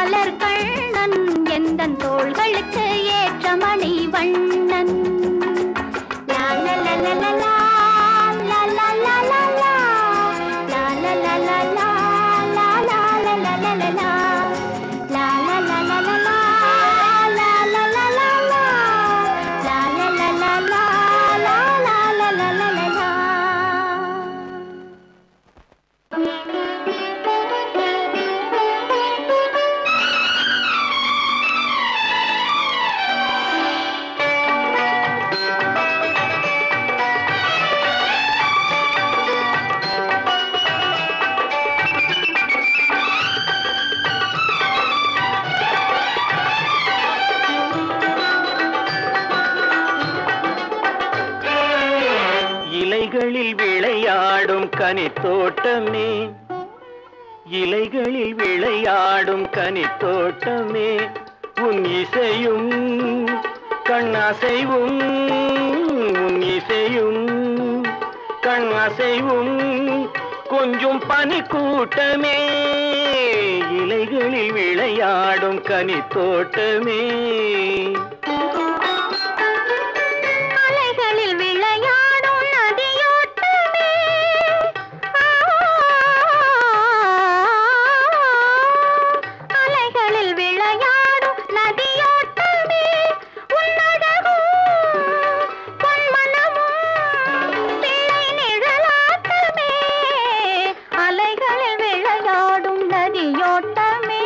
மலர் கண்ணன் எந்தன் தோள்களுக்கு ஏற்ற மணி வண்ணன் லா லா லா லா லா லா, லா லா லா லா லா, லா லா லா லா லா, லா லா லா லா லா லா லா. லா லா லா லா லா லா, லா லா லா லா லா, லா லா லா லா லா, லா லா லா லா லா லா லா. இலைகளில் விளையாடும் கனித்தோட்டமே இலைகளில் விளையாடும் கனித்தோட்டமே உன் இசையும் கண்ணசைவும் உன் இசையும் கண்ணசைவும் கொஞ்சம் பனி கூட்டமே இலைகளில் விளையாடும் கனித்தோட்டமே அலைகளில் விளையாடும் நதியோட்டமே அலைகளில் விளையாடும் நதியோட்டமே உன்னழகும் பொன்மனமும் பிள்ளை நிழலாட்டமே அலைகளில் விளையாடும் நதியோட்டமே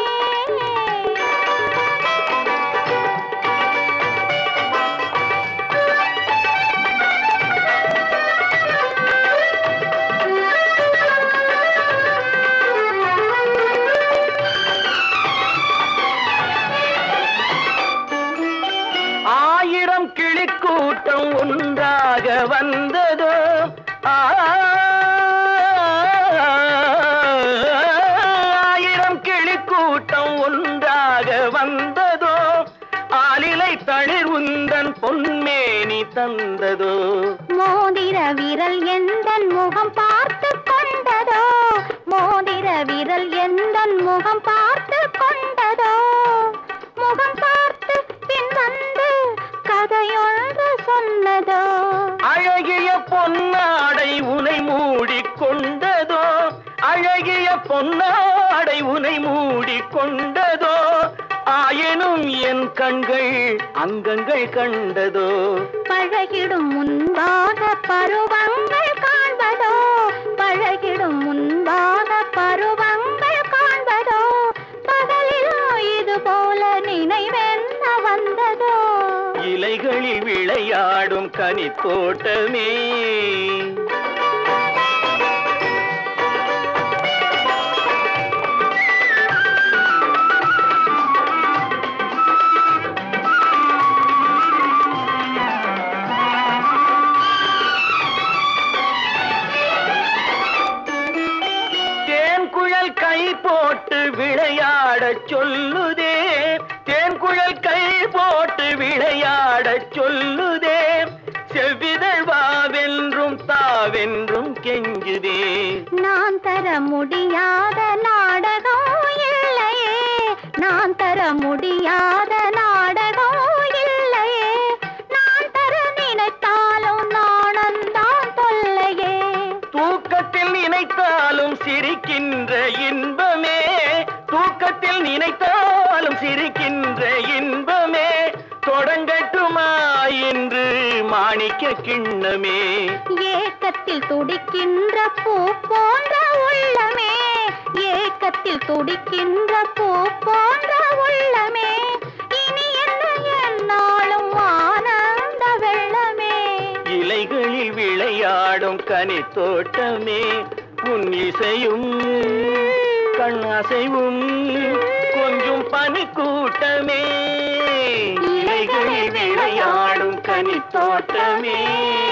ஆயிரம் கிளிக்கூட்டம் ஒன்றாக வந்ததோ ஆயிரம் கிளிக்கூட்டம் ஒன்றாக வந்ததோ ஆலிலை தளிர் உந்தன் பொன்மேனி தந்ததோ மோதிர விரல் எந்தன் முகம் பார்த்து கொண்டதோ மோதிர விரல் எந்தன் முகம் பார்த்து கொண்டதோ முகம் பார்த்து பின் வந்து கதையொன்று சொன்னதோ அழகிய பொன்னாடை உனை மூடிக்கொண்டதோ அழகிய பொன்னாடை உனை மூடிக்கொண்டதோ ஆயினும் என் கண்கள் அங்கங்கள் கண்டதோ பழகிடும் முன்பாக பருவங்கள் காண்பதோ பழகிடும் முன்பாக பருவங்கள் காண்பதோ பகலிலோ இது போல நினைவென்ன வந்ததோ இலைகளில் விளையாடும் கனித்தோட்டமே தேன்குழல் கை போட்டு விளையாடச் சொல்லுதே தேன்குழல் கை போட்டு விளையாடச் சொல்லுதே செவ்விதழ் வாவென்றும் தாவென்றும் கெஞ்சுதே நான் தர முடியாத நாடகம் இல்லையே நான் தர முடியாத நாடகம் இல்லையே நான் தர நினைத்தாலும் நாணந்தான் தொல்லையே தூக்கத்தில் நினைத்தாலும் சிரிக்கின்ற இன்பமே தூக்கத்தில் நினைத்தாலும் சிரிக்கின்ற இன்பமே தொடங்கட்டுமா என்று மாணிக்க கிண்ணமே ஏக்கத்தில் துடிக்கின்ற பூ போன்ற உள்ளமே ஏக்கத்தில் துடிக்கின்ற பூ போன்ற உள்ளமே இனி என்ன என்னாலும் ஆனந்த வெள்ளமே இலைகளில் விளையாடும் கனித்தோட்டமே உன் இசையும் கண்ணசைவும் கொஞ்சம் பனி கூட்டமே இலைகளில் விளையாடும் கனித்தோட்டமே